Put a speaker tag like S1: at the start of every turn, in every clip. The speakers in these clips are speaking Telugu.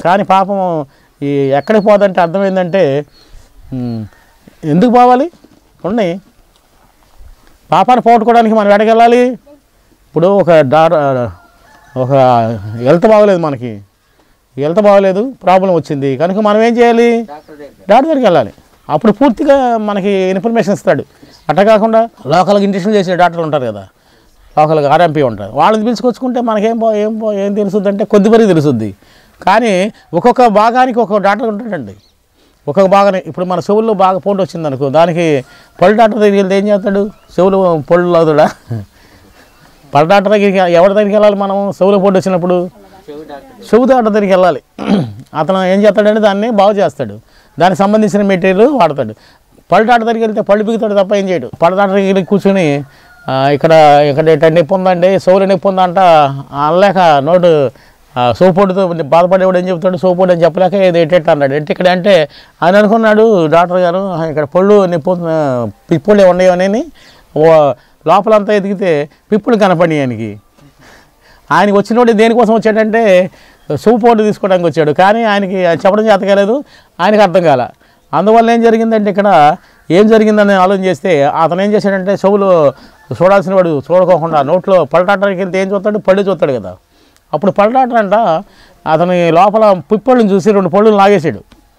S1: కానీ పాపం ఈ ఎక్కడికి పోదంటే అర్థమైందంటే ఉమ్, ఎందుకు పోవాలి ఉన్నాయి పాపాన్ని పోగొట్టుకోవడానికి మనం ఎక్కడికి వెళ్ళాలి ఇప్పుడు ఒక డా ఒక హెల్త్ బాగోలేదు మనకి హెల్త్ బాగోలేదు ప్రాబ్లం వచ్చింది కనుక మనం ఏం చేయాలి
S2: డాక్టర్ దగ్గర
S1: డాక్టర్ దగ్గరికి వెళ్ళాలి అప్పుడు పూర్తిగా మనకి ఇన్ఫర్మేషన్ ఇస్తాడు అట్లా కాకుండా లోకల్గా ఇంజక్షన్ చేసే డాక్టర్లు ఉంటారు కదా లోకల్గా ఆర్ఎంపీ ఉంటారు వాళ్ళని పిలుచుకొచ్చుకుంటే మనకేం పో ఏం పో ఏం తెలుస్తుంది అంటే కొద్దిపరికి తెలుస్తుంది కానీ ఒక్కొక్క భాగానికి ఒక్కొక్క డాక్టర్ ఉంటాడండి ఒక్కొక్క భాగాన్ని ఇప్పుడు మన చెవుల్లో బాగా పోటీ వచ్చింది అనుకో దానికి పళ్ళు డాక్టర్ దగ్గరికి వెళ్తే ఏం చేస్తాడు చెవులు పళ్ళు లాగుతాడా పళ్ళ డాక్టర్ దగ్గరికి ఎవరి దగ్గరికి వెళ్ళాలి మనం చెవులో పోటీ వచ్చినప్పుడు
S2: చెవి డాక్టర్
S1: చెబుతూ డాక్టర్ దగ్గరికి వెళ్ళాలి అతను ఏం చేస్తాడంటే దాన్ని బాగు చేస్తాడు దానికి సంబంధించిన మెటీరియల్ వాడతాడు పళ్ళు డాక్టర్ దగ్గరికి వెళ్తే పళ్ళు బిగుతాడు తప్ప ఏం చేయడు పళ్ళ డాక్టర్ దగ్గరికి కూర్చొని ఆ, ఇక్కడ ఇక్కడ ఇట్లా నొప్పి ఉందండి సోలు నొప్పి ఉందంట అనలేక నోటు సోపోటుతో బాధపడేవాడు ఏం చెప్తాడు సోపోటు అని చెప్పలేక ఇది ఎట్టెట్ అన్నాడు ఎట్టి ఇక్కడ అంటే ఆయన అనుకున్నాడు డాక్టర్ గారు "ఆ, ఇక్కడ పళ్ళు నొప్పి ఉంది, పిప్పులు ఉన్నాయో అని ఓ లోపలంతా ఎదిగితే పిప్పులు కనపడి ఆయనకి ఆయనకి వచ్చినోడు దేనికోసం వచ్చాడంటే సూపోటు తీసుకోవడానికి వచ్చాడు కానీ ఆయనకి అది చెప్పడం చేత కాలేదు ఆయనకి అర్థం కాల అందువల్ల ఏం జరిగిందంటే ఇక్కడ ఏం జరిగిందని ఆలోచన చేస్తే అతను ఏం చేశాడంటే చెవులు చూడాల్సిన వాడు చూడకోకుండా నోట్లో పళ్ళటాటకి వెళ్తే ఏం చూస్తాడు పళ్ళు చూస్తాడు కదా అప్పుడు పళ్ళటాట అంట అతని లోపల పిప్పళ్ళని చూసి రెండు పళ్ళు లాగేసాడు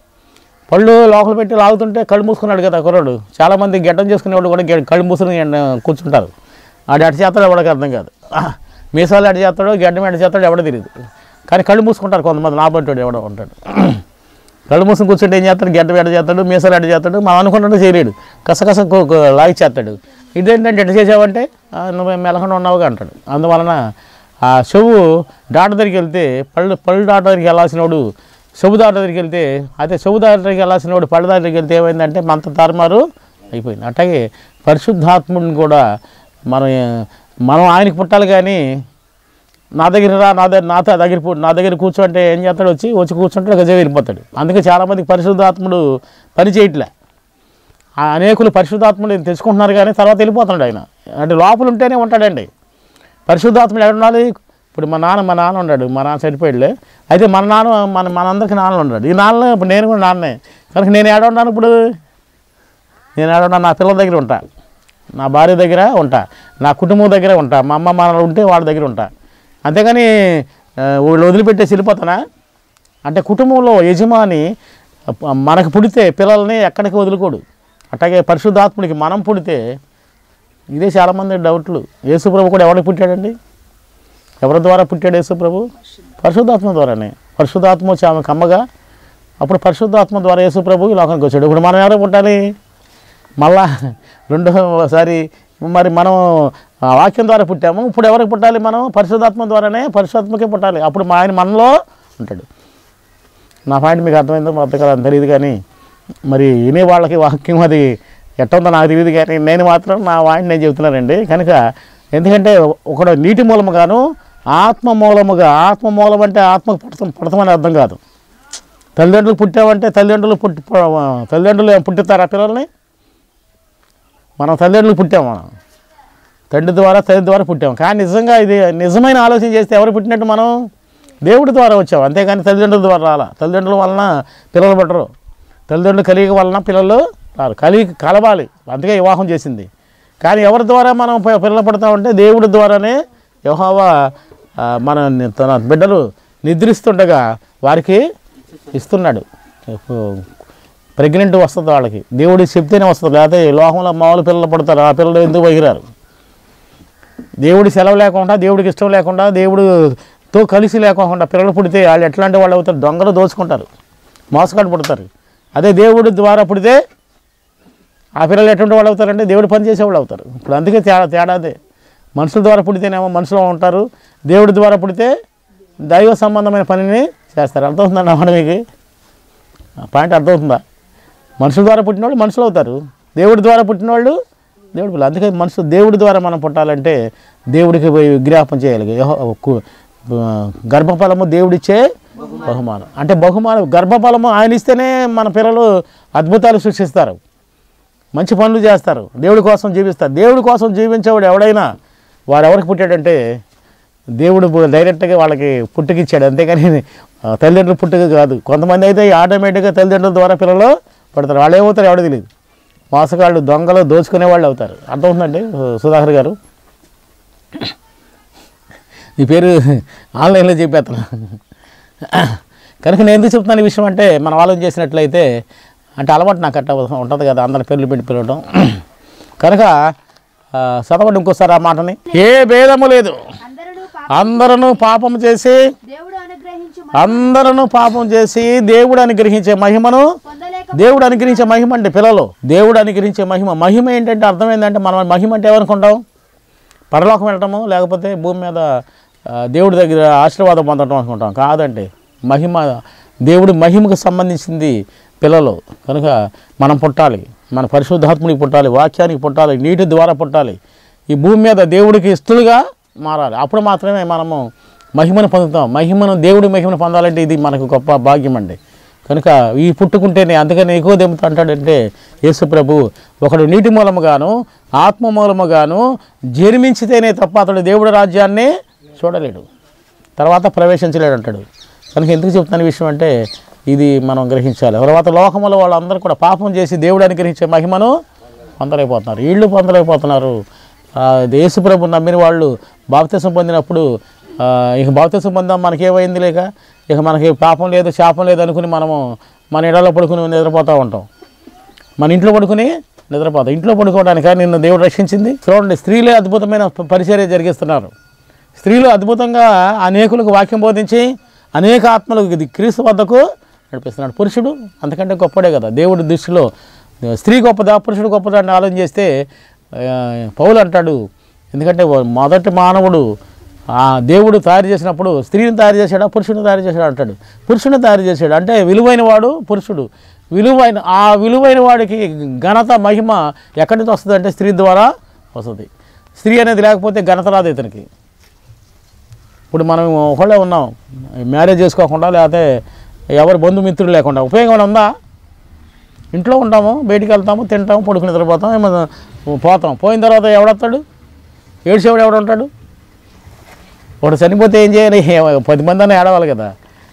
S1: పళ్ళు లోపల పెట్టి లాగుతుంటే కళ్ళు మూసుకున్నాడు కదా కుర్రాడు చాలామంది గడ్డం చేసుకునేవాడు కూడా గె- కళ్ళు మూసుకుని ఎండ- కూర్చుంటారు ఆడు అటు చేస్తాడో ఎవడికి అర్థం కాదు మీసాలు అటు చేస్తాడో గడ్డం ఎటు చేస్తాడో ఎవడో తెలియదు కానీ కళ్ళు మూసుకుంటారు కొంతమంది నా బట్టి ఎవడో ఉంటాడు కళ్ళు మూసుకుని కూర్చుంటే ఏం చేస్తాడు గడ్డం ఎడ చేస్తాడు మీసాలు ఎడ చేస్తాడు మనం అనుకున్నట్టు చేయలేడు కసకస కు- కు- లాగి చేస్తాడు ఇదేంటంటే ఎట్ట చేసావంటే "ఆ, నువ్వు మెలకుండా ఉన్నావుగా అంటాడు అందువలన ఆ చెవు డాక్టర్ దగ్గరికి వెళ్తే పళ్ళు పళ్ళు డాక్టర్ దగ్గరికి వెళ్ళాల్సినోడు చెవు డాక్టర్ దగ్గరికి వెళ్తే అదే చెవు డాక్టర్ దగ్గరికి వెళ్ళాల్సినోడు పళ్ళు డాక్టర్ దగ్గరికి వెళ్తే ఏమైందంటే మంత తారుమారు అయిపోయింది అట్లాగే పరిశుద్ధాత్ముడిని కూడా మనం మనం ఆయనకి పుట్టాలి కానీ నా దగ్గర రా నా దగ్గర నాతో దగ్గర పూ- నా దగ్గర కూర్చోంటే ఏం చేస్తాడు వచ్చి వచ్చి కూర్చుంటే గజ వెళ్ళిపోతాడు అందుకే చాలామందికి పరిశుద్ధాత్ముడు పని చేయట్లే ఆ అనేకులు పరిశుద్ధాత్ముడు తెచ్చుకుంటున్నారు కానీ తర్వాత వెళ్ళిపోతున్నాడు ఆయన అంటే లోపల ఉంటేనే ఉంటాడండి పరిశుద్ధాత్ముడు ఎక్కడ ఉండాలి ఇప్పుడు మా నాన్న మా నాన్న ఉన్నాడు మా నాన్న చనిపోయాడులే అయితే మన నాన్న మన మనందరికీ నాన్న ఉన్నాడు ఈ నాన్న ఇప్పుడు నేను కూడా నాన్నే కనుక నేను ఏడ ఉన్నాను ఇప్పుడు నేను ఏడ ఉన్నాను నా పిల్లల దగ్గర ఉంటా నా భార్య దగ్గర ఉంటా నా కుటుంబం దగ్గర ఉంటా మా అమ్మ మా నాన్న ఉంటే వాళ్ళ దగ్గర ఉంటా అంతేగాని ఆ, వీళ్ళు వదిలిపెట్టేసి వెళ్ళిపోతానా అంటే కుటుంబంలో యజమాని అప్ప- మనకు పుడితే పిల్లల్ని ఎక్కడికి వదులుకోడు అట్లాగే పరిశుద్ధాత్ముడికి మనం పుడితే ఇదే చాలామంది డౌట్లు యేసుప్రభు కూడా ఎవరికి పుట్టాడండి ఎవరి ద్వారా పుట్టాడు యేసుప్రభు పరిశుద్ధాత్మ ద్వారానే పరిశుద్ధాత్మ వచ్చి ఆమె కమ్మగా అప్పుడు పరిశుద్ధాత్మ ద్వారా యేసుప్రభు ఈ లోకానికి వచ్చాడు ఇప్పుడు మనం ఎవరు పుట్టాలి మళ్ళా రెండోసారి మరి మనం ఆ వాక్యం ద్వారా పుట్టాము ఇప్పుడు ఎవరికి పుట్టాలి మనం పరిశుద్ధాత్మ ద్వారానే పరిశుద్ధాత్మకే పుట్టాలి అప్పుడు మా ఆయన మనలో ఉంటాడు నా పాయింట్ మీకు అర్థమైందో అర్థం కదా అని తెలియదు కానీ మరి వినే వాళ్ళకి వాక్యం అది ఎట్ట ఉందో నాకు తెలియదు కానీ నేను మాత్రం నా వాయిని నేను చెబుతున్నానండి కనుక ఎందుకంటే ఒకడు నీటి మూలముగాను ఆత్మ మూలముగా ఆత్మ మూలం అంటే ఆత్మకు పుడతాం పుడతామని అర్థం కాదు తల్లిదండ్రులు పుట్టామంటే తల్లిదండ్రులు పుట్టి పు- తల్లిదండ్రులు పుట్టిస్తారా పిల్లల్ని మనం తల్లిదండ్రులు పుట్టాం మనం తండ్రి ద్వారా తల్లి ద్వారా పుట్టాం కానీ నిజంగా ఇది నిజమైన ఆలోచన చేస్తే ఎవరు పుట్టినట్టు మనం దేవుడి ద్వారా వచ్చాం అంతేగాని తల్లిదండ్రుల ద్వారా రాలా తల్లిదండ్రుల వలన పిల్లలు పుట్టరు తల్లిదండ్రులు కలిగి వలన పిల్లలు రారు కలిగి కలవాలి అందుకే వివాహం చేసింది కానీ ఎవరి ద్వారా మనం పి- పిల్లలు పడతామంటే దేవుడి ద్వారానే యెహోవా ఆ, మన ని- తన బిడ్డలు నిద్రిస్తుండగా వారికి ఇస్తున్నాడు ప్రెగ్నెంట్ వస్తుంది వాళ్ళకి దేవుడికి చెప్తేనే వస్తుంది లేకపోతే ఈ లోకంలో మామూలు పిల్లలు పడతారు ఆ పిల్లలు ఎందుకు పగిరారు దేవుడి సెలవు లేకుండా దేవుడికి ఇష్టం లేకుండా దేవుడితో కలిసి లేకుండా పిల్లలు పుడితే వాళ్ళు ఎట్లాంటి వాళ్ళు అవుతారు దొంగలు దోచుకుంటారు మోసగాడు పుడతారు అదే దేవుడి ద్వారా పుడితే ఆ పిల్లలు ఎటువంటి వాళ్ళు అవుతారంటే దేవుడు పని చేసేవాళ్ళు అవుతారు ఇప్పుడు అందుకే తేడా తేడా అదే మనుషుల ద్వారా పుడితేనేమో మనుషులు ఉంటారు దేవుడి ద్వారా పుడితే దైవ సంబంధమైన పనిని చేస్తారు అర్థమవుతుందా అన్నమాట మీకు ఆ పాయింట్ అర్థమవుతుందా మనుషుల ద్వారా పుట్టిన వాళ్ళు మనుషులు అవుతారు దేవుడి ద్వారా పుట్టిన వాళ్ళు దేవుడి పిల్లలు అందుకే మనుషులు దేవుడి ద్వారా మనం పుట్టాలంటే దేవుడికి పోయి విజ్ఞాపం చేయాలి యెహో- కు- ఆ, గర్భఫలము దేవుడిచ్చే బహుమానం అంటే బహుమానం గర్భఫలము ఆయన ఇస్తేనే మన పిల్లలు అద్భుతాలు సృష్టిస్తారు మంచి పనులు చేస్తారు దేవుడి కోసం జీవిస్తారు దేవుడి కోసం జీవించేవాడు ఎవడైనా వాడు ఎవరికి పుట్టాడంటే దేవుడు బు- డైరెక్ట్గా వాళ్ళకి పుట్టుకిచ్చాడు అంతేగాని ఆ, తల్లిదండ్రులు పుట్టుక కాదు కొంతమంది అయితే ఆటోమేటిక్గా తల్లిదండ్రుల ద్వారా పిల్లలు పడతారు వాళ్ళు ఏమవుతారు ఎవడో తెలియదు మోసగాళ్ళు దొంగలు దోచుకునే వాళ్ళు అవుతారు అర్థమవుతుందండి సుధాకర్ గారు ఈ పేరు ఆన్లైన్లో చెప్పేస్తాను కనుక నేను ఎందుకు చెప్తున్నాను ఈ విషయం అంటే మనం ఆలోచన చేసినట్లయితే అంటే అలవాటు నాకు అట్ట ఉంటుంది కదా అందరి పేర్లు పెట్టి పిలవడం కనుక ఆ, చదవండి ఇంకోసారి ఆ మాటని ఏ భేదము లేదు
S2: అందరూ
S1: అందరూ పాపం చేసి
S2: దేవుడు అనుగ్రహించు
S1: అందరూ పాపం చేసి దేవుడు అనుగ్రహించే మహిమను
S2: పొందలేక
S1: దేవుడు అనుగ్రహించే మహిమ అంటే పిల్లలు దేవుడు అనుగ్రహించే మహిమ మహిమ ఏంటంటే అర్థం ఏంటంటే మనం మహిమ అంటే ఏమనుకుంటాం పరలోకం వెళ్ళటము లేకపోతే భూమి మీద ఆ, దేవుడి దగ్గర ఆశీర్వాదం పొందడం అనుకుంటాం కాదండి మహిమ దేవుడి మహిమకు సంబంధించింది పిల్లలు కనుక మనం పుట్టాలి మన పరిశుద్ధాత్ముడికి పుట్టాలి వాక్యానికి పుట్టాలి నీటి ద్వారా పుట్టాలి ఈ భూమి మీద దేవుడికి ఇష్టలుగా మారాలి అప్పుడు మాత్రమే మనము మహిమను పొందుతాం మహిమను దేవుడి మహిమను పొందాలంటే ఇది మనకు గొప్ప భాగ్యం అండి కనుక ఈ పుట్టుకుంటేనే అందుకని ఎక్కువ దెబ్బతో అంటాడంటే యేసు ప్రభు ఒకడు నీటి మూలముగాను ఆత్మ మూలముగాను జన్మించితేనే తప్ప అతడు దేవుడి రాజ్యాన్ని చూడలేడు తర్వాత ప్రవేశించలేడు అంటాడు కనుక ఎందుకు చెప్తాను ఈ విషయం అంటే ఇది మనం గ్రహించాలి తర్వాత లోకములో వాళ్ళందరూ కూడా పాపం చేసి దేవుడు అనుగ్రహించే మహిమను పొందలేకపోతున్నారు వీళ్ళు పొందలేకపోతున్నారు ఆ, యేసు ప్రభు నమ్మిన వాళ్ళు బాప్తిసం పొందినప్పుడు ఆ, ఇక బాప్తిసం పొందాం మనకేమైంది లేక ఇక మనకి పాపం లేదు శాపం లేదు అనుకుని మనము మన ఇళ్లలో పడుకుని నిద్రపోతూ ఉంటాం మన ఇంట్లో పడుకుని నిద్రపోతాం ఇంట్లో పడుకోవడానికి నిన్ను దేవుడు రక్షించింది చూడండి స్త్రీలే అద్భుతమైన ప- పరిచర్య జరిగిస్తున్నారు స్త్రీలు అద్భుతంగా అనేకులకు వాక్యం బోధించి అనేక ఆత్మలకు ఇది క్రీస్తు వద్దకు నడిపిస్తున్నాడు పురుషుడు అంతకంటే గొప్పడే కదా దేవుడి దృష్టిలో ఆ, స్త్రీ గొప్పదా పురుషుడు గొప్పదా అని ఆలోచన చేస్తే ఆ, పౌలు అంటాడు ఎందుకంటే ఓ మొదటి మానవుడు ఆ దేవుడు తయారు చేసినప్పుడు స్త్రీని తయారు చేశాడా పురుషుని తయారు చేశాడు అంటాడు పురుషుని తయారు చేశాడు అంటే విలువైన వాడు పురుషుడు విలువైన ఆ విలువైన వాడికి ఘనత మహిమ ఎక్కడి నుంచి వస్తుంది అంటే స్త్రీ ద్వారా వస్తుంది స్త్రీ అనేది లేకపోతే ఘనత రాదు ఇతనికి ఇప్పుడు మనం ఒకళ్ళే ఉన్నాం మ్యారేజ్ చేసుకోకుండా లేకపోతే ఎవరి బంధుమిత్రులు లేకుండా ఉపయోగం ఏమైనా ఉందా ఇంట్లో ఉంటాము బయటికి వెళ్తాము తింటాము పడుకుని నిద్రపోతాం ఏమో పోతాం పోయిన తర్వాత ఎవడొస్తాడు ఏడ్చేవాడు ఎవడు ఉంటాడు వాడు చనిపోతే ఏం చేయాలి పది మంది అన్న ఏడవాలి కదా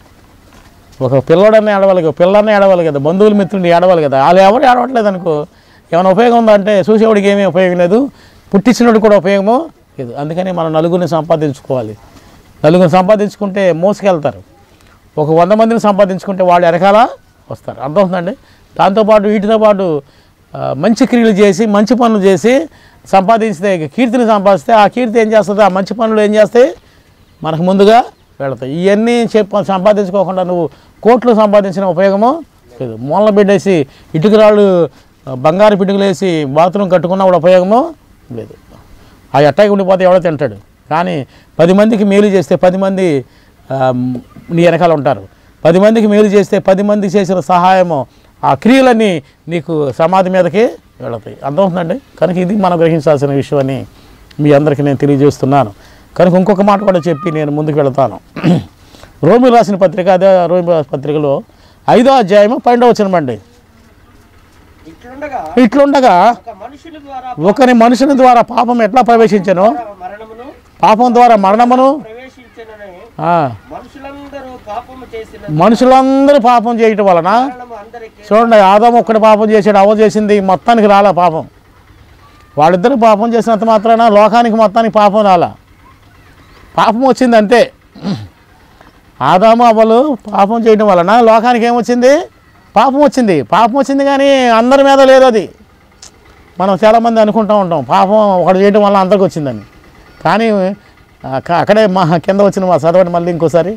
S1: ఒక పిల్లడన్నా ఏడవాలి కదా పిల్లన్న ఏడవాలి కదా బంధువుల మిత్రుని ఏడవాలి కదా వాళ్ళు ఎవరు ఏడవట్లేదు అనుకో ఏమైనా ఉపయోగం ఉందా అంటే చూసేవాడికి ఏమీ ఉపయోగం లేదు పుట్టించినోడు కూడా ఉపయోగము లేదు అందుకని మనం నలుగురిని సంపాదించుకోవాలి నలుగురిని సంపాదించుకుంటే మోసుకెళ్తారు ఒక వంద మందిని సంపాదించుకుంటే వాళ్ళు వెనకాల వస్తారు అర్థమవుతుందండి దాంతోపాటు వీటితో పాటు ఆ, మంచి క్రియలు చేసి మంచి పనులు చేసి సంపాదించితే కీర్తిని సంపాదిస్తే ఆ కీర్తి ఏం చేస్తుంది ఆ మంచి పనులు ఏం చేస్తాయి మనకు ముందుగా వెళతాయి ఇవన్నీ చెప్ప సంపాదించుకోకుండా నువ్వు కోట్లు సంపాదించిన ఉపయోగము లేదు మూలన పెట్టేసి ఇటుకరాళ్ళు ఆ, బంగారు పిటుకలు వేసి బాత్రూమ్ కట్టుకున్నా కూడా ఉపయోగము లేదు ఆ ఎట్టాకి ఉండిపోతే ఎవడో తింటాడు కానీ పది మందికి మేలు చేస్తే పది మంది ఆ, నీ వెనకాల ఉంటారు పది మందికి మేలు చేస్తే పది మంది చేసిన సహాయము ఆ క్రియలన్నీ నీకు సమాధి మీదకి వెళతాయి అర్థమవుతుందండి కనుక ఇది మనం గ్రహించాల్సిన విషయం అని మీ అందరికీ నేను తెలియజేస్తున్నాను కనుక ఇంకొక మాట కూడా చెప్పి నేను ముందుకు వెళతాను రోమి రాసిన పత్రిక అదే రోమి రాసిన పత్రికలో ఐదో అధ్యాయము పన్నెండవ వచనమండి
S3: ఇట్లుండగా
S1: ఇట్లుండగా
S3: ఒక మనుషుని ద్వారా
S1: ఒకరి మనుషుని ద్వారా పాపం ఎట్లా ప్రవేశించను
S3: మరణమును
S1: పాపం ద్వారా మరణమును
S3: ప్రవేశించనని
S1: ఆ,
S3: మనుషులందరూ పాపము చేసిన
S1: మనుషులందరూ పాపం చేయటం వలన
S3: మరణము అందరికీ
S1: చూడండి ఆదాము ఒక్కడి పాపం చేశాడు అవ్వ చేసింది మొత్తానికి రాలా పాపం వాళ్ళిద్దరు పాపం చేసినంత మాత్రాన లోకానికి మొత్తానికి పాపం రాలా పాపం వచ్చింది అంతే ఆదాము అవ్వలు పాపం చేయడం వలన లోకానికి ఏమొచ్చింది పాపం వచ్చింది పాపం వచ్చింది కానీ అందరి మీద లేదు అది మనం చాలామంది అనుకుంటూ ఉంటాం పాపం ఒకటి చేయడం వల్ల అందరికి వచ్చిందని కానీ అక్క- అక్కడే మా కింద వచ్చిన మా చదవండి మళ్ళీ ఇంకోసారి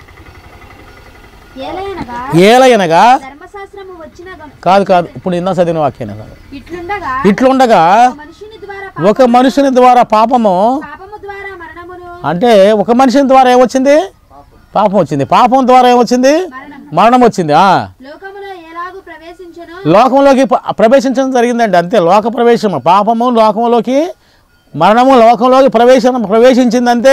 S2: ఏలయనగా
S1: ఏలయనగా
S2: ధర్మశాస్త్రము వచ్చిన గను-
S1: కాదు కాదు ఇప్పుడు ఇందా చదివిన వాక్యం కాదు
S2: ఇట్లుండగా
S1: ఇట్లుండగా
S2: ఒక మనుషుని ద్వారా పా-
S1: ఒక మనుషుని ద్వారా పాపము
S2: పాపము ద్వారా మరణమును
S1: అంటే ఒక మనిషిని ద్వారా ఏమొచ్చింది పాపం వచ్చింది పాపం ద్వారా ఏమొచ్చింది
S2: మరణం
S1: మరణం వచ్చింది ఆ.
S2: లోకములో ఎలాగూ ప్రవేశించను
S1: లోకంలోకి ప- ప్రవేశించడం జరిగిందండి అంతే లోక ప్రవేశం పాపము లోకంలోకి మరణము లోకంలోకి ప్రవేశం ప్రవేశించింది అంతే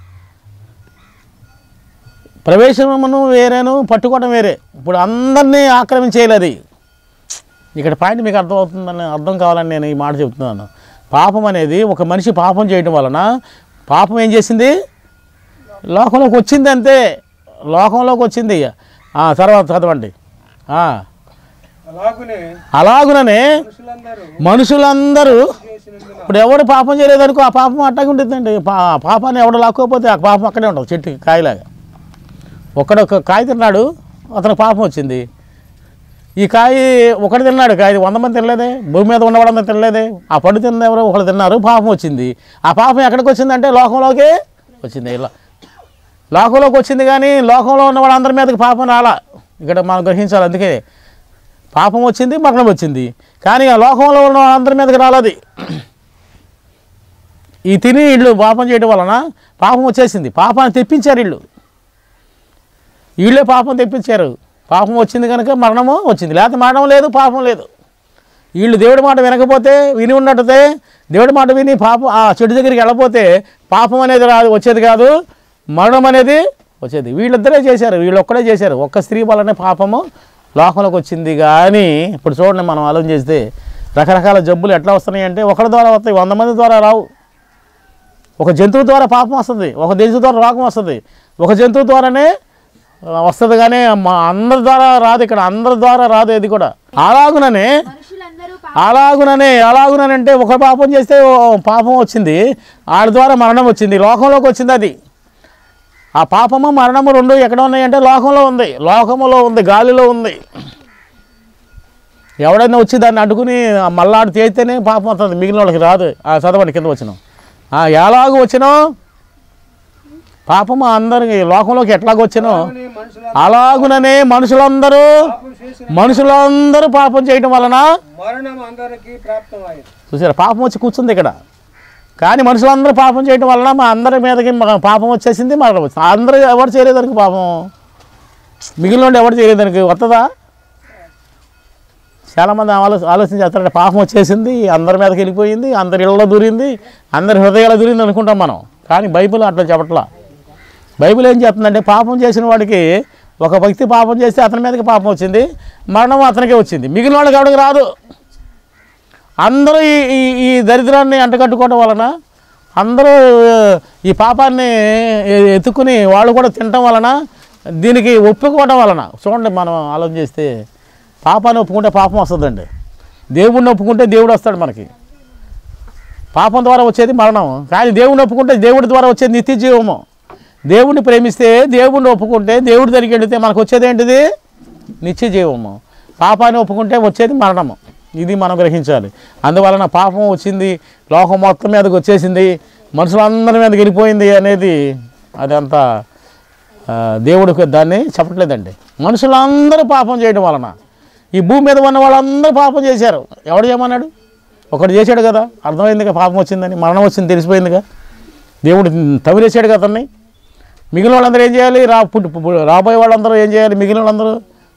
S1: ప్రవేశమును వేరేను పట్టుకోవడం వేరే ఇప్పుడు అందరినీ ఆక్రమించేయాలి అది ఇక్కడ పాయింట్ మీకు అర్థమవుతుందని అర్థం కావాలని నేను ఈ మాట చెప్తున్నాను పాపం అనేది ఒక మనిషి పాపం చేయడం వలన పాపం ఏం చేసింది లోకంలోకి వచ్చింది అంతే లోకంలోకి వచ్చింది ఆ, తర్వాత చదవండి ఆ,
S4: అలాగునే
S1: అలాగుననే
S4: మనుషులందరూ
S1: మనుషులందరూ
S4: చేసినందున
S1: ఇప్పుడు ఎవడు పాపం చేయలేదనుకో ఆ పాపం అట్టాగే ఉంటుందండి పా పాపాన్ని ఎవడు లాక్కోకపోతే ఆ పాపం అక్కడే ఉండదు చెట్టుకి కాయలాగా ఒక్కడొక్క కాయ తిన్నాడు అతనికి పాపం వచ్చింది ఈ కాయ ఒకటి తిన్నాడు కాయ వంద మంది తినలేదే భూమి మీద ఉన్నవాళ్ళందరూ తినలేదే ఆ పండు తిన్న ఎవరో ఒకళ్ళు తిన్నారు పాపం వచ్చింది ఆ పాపం ఎక్కడికి వచ్చిందంటే లోకంలోకి వచ్చింది ఇలా లోకంలోకి వచ్చింది కానీ లోకంలో ఉన్న వాళ్ళందరి మీదకి పాపం రాలా ఇక్కడ మనం గ్రహించాలి అందుకే పాపం వచ్చింది మరణం వచ్చింది కానీ ఆ లోకంలో ఉన్న వాళ్ళందరి మీదకి రాలది ఈ తిని ఇళ్ళు పాపం చేయడం వలన పాపం వచ్చేసింది పాపాన్ని తెప్పించారు ఇళ్ళు వీళ్ళే పాపం తెప్పించారు పాపం వచ్చింది కనుక మరణము వచ్చింది లేకపోతే మరణం లేదు పాపం లేదు వీళ్ళు దేవుడి మాట వినకపోతే విని ఉన్నట్టే దేవుడి మాట విని పాపం ఆ చెడు దగ్గరికి వెళ్ళపోతే పాపం అనేది రాదు వచ్చేది కాదు మరణం అనేది వచ్చేది వీళ్ళిద్దరే చేశారు వీళ్ళు ఒక్కడే చేశారు ఒక్క స్త్రీ వల్లనే పాపము లోకంలోకి వచ్చింది కానీ ఇప్పుడు చూడండి మనం ఆలోచన చేస్తే రకరకాల జబ్బులు ఎట్లా వస్తున్నాయి అంటే ఒకరి ద్వారా వస్తాయి వంద మంది ద్వారా రావు ఒక జంతువు ద్వారా పాపం వస్తుంది ఒక జంతువు ద్వారా రోగం వస్తుంది ఒక జంతువు ద్వారానే ఆ, వస్తుంది కానీ మా అందరి ద్వారా రాదు ఇక్కడ అందరి ద్వారా రాదు ఇది కూడా అలాగుననే
S2: మనుషులందరూ పాప
S1: అలాగుననే అలాగుననంటే ఒక పాపం చేస్తే ఓ పాపం వచ్చింది ఆడి ద్వారా మరణం వచ్చింది లోకంలోకి వచ్చింది అది ఆ పాపము మరణము రెండు ఎక్కడ ఉన్నాయంటే లోకంలో ఉంది లోకములో ఉంది గాలిలో ఉంది ఎవడైనా వచ్చి దాన్ని అడ్డుకుని మళ్ళాడు చేస్తేనే పాపం వస్తుంది మిగిలిన వాళ్ళకి రాదు ఆ చదవండి కింద వచ్చినాం ఆ ఎలాగూ వచ్చినో పాపము అందరికి లోకంలోకి ఎట్లాగ వచ్చినో
S4: అలాగునే మనుషుల
S1: అలాగుననే మనుషులందరూ
S4: పాపం చేసిన
S1: మనుషులందరూ పాపం చేయటం వలన
S4: మరణం అందరికీ ప్రాప్తమైంది
S1: చూసారా పాపం వచ్చి కూర్చుంది ఇక్కడ కానీ మనుషులందరూ పాపం చేయటం వలన మా అందరి మీదకి మ- పాపం వచ్చేసింది మరణం వచ్చింది అందరూ ఎవరు చేయలేదానికి పాపం మిగిలిన వాళ్ళు ఎవరు చేయలేదానికి వస్తుందా చాలామంది ఆలో ఆలోచన చేస్తారంటే పాపం వచ్చేసింది అందరి మీదకి వెళ్ళిపోయింది అందరి ఇళ్ళలో దూరింది అందరి హృదయాల్లో దూరింది అనుకుంటాం మనం కానీ బైబిల్ అట్లా చెప్పట్లా బైబిల్ ఏం చెప్తుందంటే పాపం చేసిన వాడికి ఒక వ్యక్తి పాపం చేస్తే అతని మీదకి పాపం వచ్చింది మరణం అతనికే వచ్చింది మిగిలిన వాళ్ళకి ఎవరికి రాదు అందరూ ఈ ఈ ఈ దరిద్రాన్ని అంటగట్టుకోవడం వలన అందరూ ఈ పాపాన్ని ఎ- ఎత్తుకుని వాళ్ళు కూడా తినటం వలన దీనికి ఒప్పుకోవడం వలన చూడండి మనం ఆలోచన చేస్తే పాపాన్ని ఒప్పుకుంటే పాపం వస్తుందండి దేవుడిని ఒప్పుకుంటే దేవుడు వస్తాడు మనకి పాపం ద్వారా వచ్చేది మరణం కానీ దేవుడిని ఒప్పుకుంటే దేవుడి ద్వారా వచ్చేది నిత్య జీవము దేవుడిని ప్రేమిస్తే దేవుడిని ఒప్పుకుంటే దేవుడి దగ్గరికి వెళితే మనకు వచ్చేది ఏంటిది నిత్య జీవము పాపాన్ని ఒప్పుకుంటే వచ్చేది మరణము ఇది మనం గ్రహించాలి అందువలన పాపం వచ్చింది లోకం మొత్తం మీదకి వచ్చేసింది మనుషులందరి మీదకి వెళ్ళిపోయింది అనేది అదంతా ఆ, దేవుడికి దాన్ని చెప్పట్లేదండి మనుషులందరూ పాపం చేయడం వలన ఈ భూమి మీద ఉన్న వాళ్ళందరూ పాపం చేశారు ఎవడు చేయమన్నాడు ఒకడు చేశాడు కదా అర్థమైందిగా పాపం వచ్చిందని మరణం వచ్చింది తెలిసిపోయిందిగా దేవుడు తవిరేసాడు కదా అతన్ని మిగిలిన వాళ్ళందరూ ఏం చేయాలి రా పుట్టి పు- రాబోయే వాళ్ళందరూ ఏం చేయాలి మిగిలిన వాళ్ళందరూ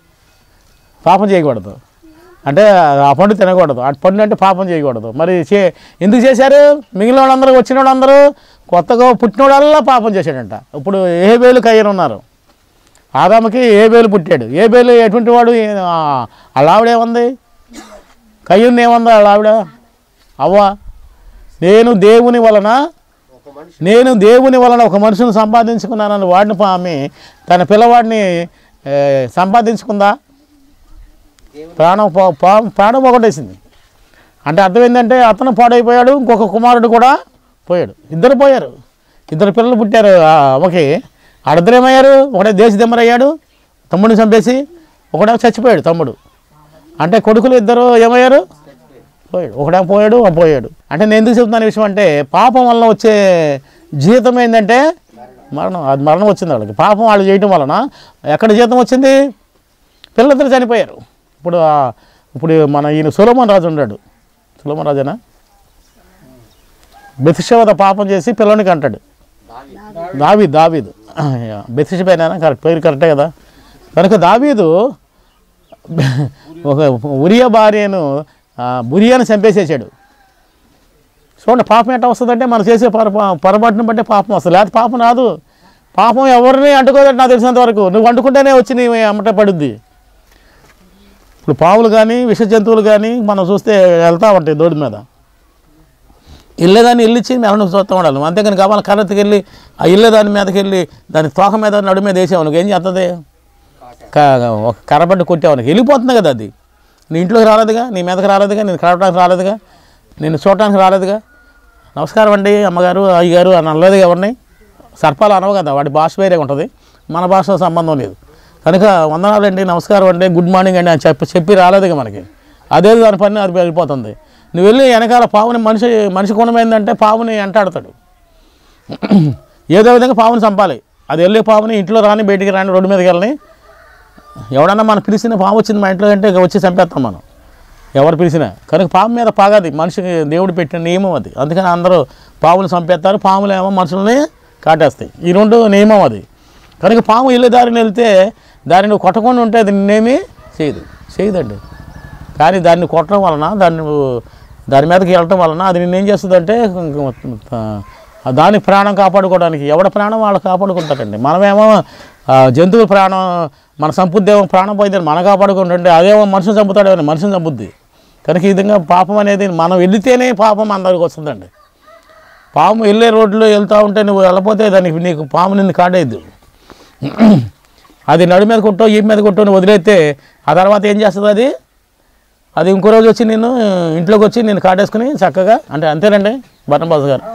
S1: పాపం చేయకూడదు అంటే ఆ పండు తినకూడదు ఆ పండు అంటే పాపం చేయకూడదు మరి చే ఎందుకు చేశారు మిగిలిన వాళ్ళందరూ వచ్చిన వాళ్ళందరూ కొత్తగా పుట్టిన వాళ్ళల్లా పాపం చేశాడంట ఇప్పుడు ఏ వేలు కయ్యను ఉన్నారు ఆదాముకి ఏ వేలు పుట్టాడు ఏ వేలు ఎటువంటి వాడు ఆ- వాళ్ళ ఆవిడ ఏముంది కయ్యూని ఏముంది వాళ్ళ ఆవిడ అవ్వ నేను దేవుని వలన
S3: ఒక మనిషి
S1: నేను దేవుని వలన ఒక మనుషుని సంపాదించుకున్నానని వాడిని పామి తన పిల్లవాడిని ఏ, సంపాదించుకుందా ప్రాణం పో- పా- ప్రాణం పోగొట్టేసింది అంటే అర్థం ఏంటంటే అతను పాడైపోయాడు ఇంకొక కుమారుడు కూడా పోయాడు ఇద్దరు పోయారు ఇద్దరు పిల్లలు పుట్టారు ఆ అమ్మకి ఆడిద్దరేమయ్యారు ఒకడే దేశదిమ్మరయ్యాడు తమ్ముడిని చంపేసి ఒకడే చచ్చిపోయాడు తమ్ముడు అంటే కొడుకులు ఇద్దరు ఏమయ్యారు పోయాడు ఒకడే పోయాడు ఆ పోయాడు అంటే నేను ఎందుకు చెప్తున్నాను ఈ విషయం అంటే పాపం వల్ల వచ్చే జీతం ఏంటంటే మరణం అది మరణం వచ్చింది వాళ్ళకి పాపం వాళ్ళు చేయటం వలన ఎక్కడ జీతం వచ్చింది పిల్లలిద్దరు చనిపోయారు ఇప్పుడు ఆ- ఇప్పుడు మన ఈయన సులోమన్ రాజు ఉన్నాడు సులోమన్ రాజేనా బెతిషవత పాపం చేసి పిల్లోనికి అంటాడు దావీద్ దావీదు బెతిషపైన కరెక్ట్ పేరు కరెక్టే కదా కనుక దావీదు ఒక ఉరియా భార్యను ఆ, బురియాను చంపేసేసాడు చూడండి పాపం ఎట్లా వస్తుందంటే మనం చేసే పొర పొరపాటును బట్టి పాపం వస్తుంది లేకపోతే పాపం రాదు పాపం ఎవరిని అంటుకోదంటే నాకు తెలిసినంత వరకు నువ్వు అంటుకుంటేనే వచ్చి నీ అమ్మట పడుద్ది ఇప్పుడు పావులు కానీ విష జంతువులు కానీ మనం చూస్తే వెళ్తూ ఉంటాయి దోడి మీద ఇల్లేదాన్ని ఇల్లు ఇచ్చి మెలను చూస్తూ ఉండాలి అంతేకాని కావాలి కర్రతికి వెళ్ళి ఆ ఇల్లేదాని మీదకి వెళ్ళి దాని తోక మీద నడు మీద వేసావు నువ్వు ఏం చేస్తుంది క- ఒక కర్రబడ్డ కొట్టావు వెళ్ళిపోతుంది కదా అది నీ ఇంట్లోకి రాలేదుగా నీ మీదకి రాలేదుగా నేను కడపడానికి రాలేదుగా నేను చూడటానికి రాలేదుగా నమస్కారం అండి అమ్మగారు అయ్యగారు అని అనలేదు ఎవరిని సర్పాలు అనవు కదా వాడి భాష వేరే ఉంటుంది మన భాష సంబంధం లేదు కనుక వందనాలండి నమస్కారం అండి గుడ్ మార్నింగ్ అండి అని చెప్పి చెప్పి రాలేదుగా మనకి అదే దాని పని అది వెళ్ళిపోతుంది నువ్వు వెళ్ళి వెనకాల పావుని మనిషి మనిషి గుణం ఏంటంటే పావుని ఎంటాడతాడు ఏదో విధంగా పావుని చంపాలి అది వెళ్ళే పావుని ఇంట్లో రాని బయటికి రాని రోడ్డు మీదకి వెళ్ళని ఎవడన్నా మనం పిలిచిన పాము వచ్చింది మా ఇంట్లో అంటే ఇక వచ్చి చంపేస్తాం మనం ఎవరు పిలిచినా కనుక పాము మీద పాగది మనిషికి దేవుడు పెట్టిన నియమం అది అందుకని అందరూ పాములు చంపేస్తారు పాములు ఏమో మనుషుల్ని కాటేస్తాయి ఈ రెండు నియమం అది కనుక పాము ఇల్లు దారిని వెళ్తే దాన్ని నువ్వు కొట్టకుండా ఉంటే అది నిన్నేమీ చేయదు చేయదండి కానీ దాన్ని కొట్టడం వలన దాన్ని నువ్వు దాని మీదకి వెళ్ళటం వలన అది నిన్నేం చేస్తుందంటే ఆ దాని ప్రాణం కాపాడుకోవడానికి ఎవడ ప్రాణం వాళ్ళు కాపాడుకుంటారండి మనమేమో ఆ, జంతువుల ప్రాణం మన సంపుద్దేమో ప్రాణం పోయిందని మనం కాపాడుకుంటుంటే అదేమో మనుషులు చంపుతాడేమో మనుషులు చంపుద్ది కనుక ఈ విధంగా పాపం అనేది మనం వెళితేనే పాపం అందరికి వస్తుందండి పాము వెళ్ళే రోడ్లో వెళ్తూ ఉంటే నువ్వు వెళ్ళపోతే దానికి నీకు పాము నిన్ను కాడేద్దు అది నడి మీద కొట్టో ఈ మీద కొట్టో నువ్వు వదిలేస్తే ఆ తర్వాత ఏం చేస్తుంది అది అది ఇంకో రోజు వచ్చి నేను ఇంట్లోకి వచ్చి నేను కాటేసుకుని చక్కగా అంటే అంతేనండి బటన్ బాస్ గారు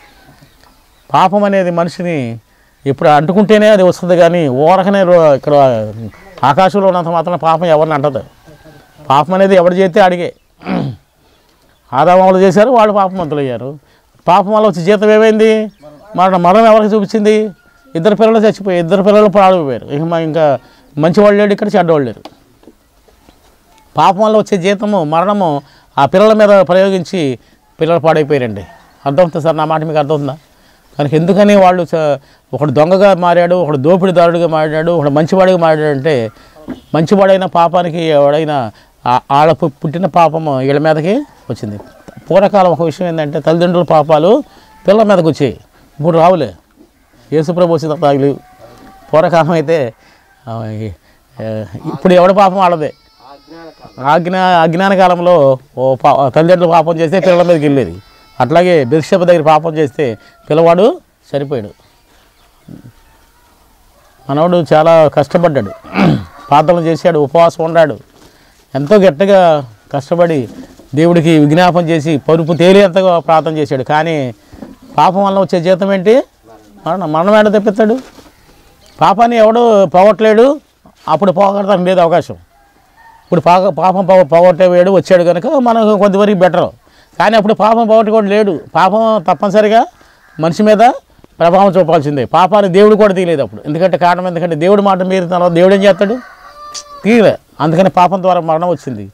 S1: పాపం అనేది మనిషిని ఇప్పుడు అంటుకుంటేనే అది వస్తుంది కానీ ఓరకనే రో- ఇక్కడ ఆకాశంలో ఉన్నంత మాత్రం పాపం ఎవరిని అంటదు పాపం అనేది ఎవరు చేస్తే అడిగే ఆదామాలు చేశారు వాళ్ళు పాపమంతులు అయ్యారు పాపం వల్ల వచ్చి జీతం ఏమైంది మరణం మరణం ఎవరికి చూపించింది ఇద్దరు పిల్లలు చచ్చిపోయి ఇద్దరు పిల్లలు పాడిపోయారు ఇక మా- ఇంకా మంచి వాళ్ళు లేడు ఇక్కడ చెడ్డవాళ్ళు లేరు పాపం వల్ల వచ్చే జీతము మరణము ఆ పిల్లల మీద ప్రయోగించి పిల్లలు పాడైపోయారండి అర్థమవుతుంది సార్ నా మాట మీకు అర్థమవుతుందా కనుక ఎందుకని వాళ్ళు చ- ఒకడు దొంగగా మారాడు ఒకడు దోపిడిదారుడిగా మారాడు ఒకడు మంచివాడిగా మారాడు అంటే మంచివాడైన పాపానికి ఎవడైనా ఆ- ఆడ పు- పుట్టిన పాపము వీళ్ళ మీదకి వచ్చింది పూర్వకాలం ఒక విషయం ఏంటంటే తల్లిదండ్రుల పాపాలు పిల్లల మీదకి వచ్చాయి ఇప్పుడు రావులే యేసుప్రభు వచ్చిన తాగులు పూర్వకాలం అయితే ఆ, ఈ- ఆ, ఇప్పుడు ఎవడి పాపం వాళ్ళదే ఆజ్ఞా అజ్ఞాన కాలంలో ఓ పా తల్లిదండ్రులు పాపం చేస్తే పిల్లల మీదకి వెళ్ళేది అట్లాగే బిర్షప దగ్గర పాపం చేస్తే పిల్లవాడు చనిపోయాడు మనవాడు చాలా కష్టపడ్డాడు ప్రార్థనలు చేశాడు ఉపవాసం ఉన్నాడు ఎంతో గట్టిగా కష్టపడి దేవుడికి విజ్ఞాపం చేసి పరుపు తేలియంతగా ప్రార్థన చేశాడు కానీ పాపం వల్ల వచ్చే జీతం ఏంటి మరణం మరణం ఏడ తెప్పిస్తాడు పాపాన్ని ఎవడు పోగొట్టలేడు అప్పుడు పోగొట్టడానికి లేదు అవకాశం ఇప్పుడు పాప పాపం పో- పోగొట్టేవాడు వచ్చాడు కనుక మనకు కొంతవరకు బెటర్ కానీ అప్పుడు పాపం పోగొట్టుకోవడం లేడు పాపం తప్పనిసరిగా మనిషి మీద ప్రభావం చూపాల్సిందే పాపాన్ని దేవుడు కూడా తీయలేదు అప్పుడు ఎందుకంటే కారణం ఎందుకంటే దేవుడు మాట మీరు తర్వాత దేవుడు ఏం చేస్తాడు తీయలే అందుకని పాపం ద్వారా మరణం వచ్చింది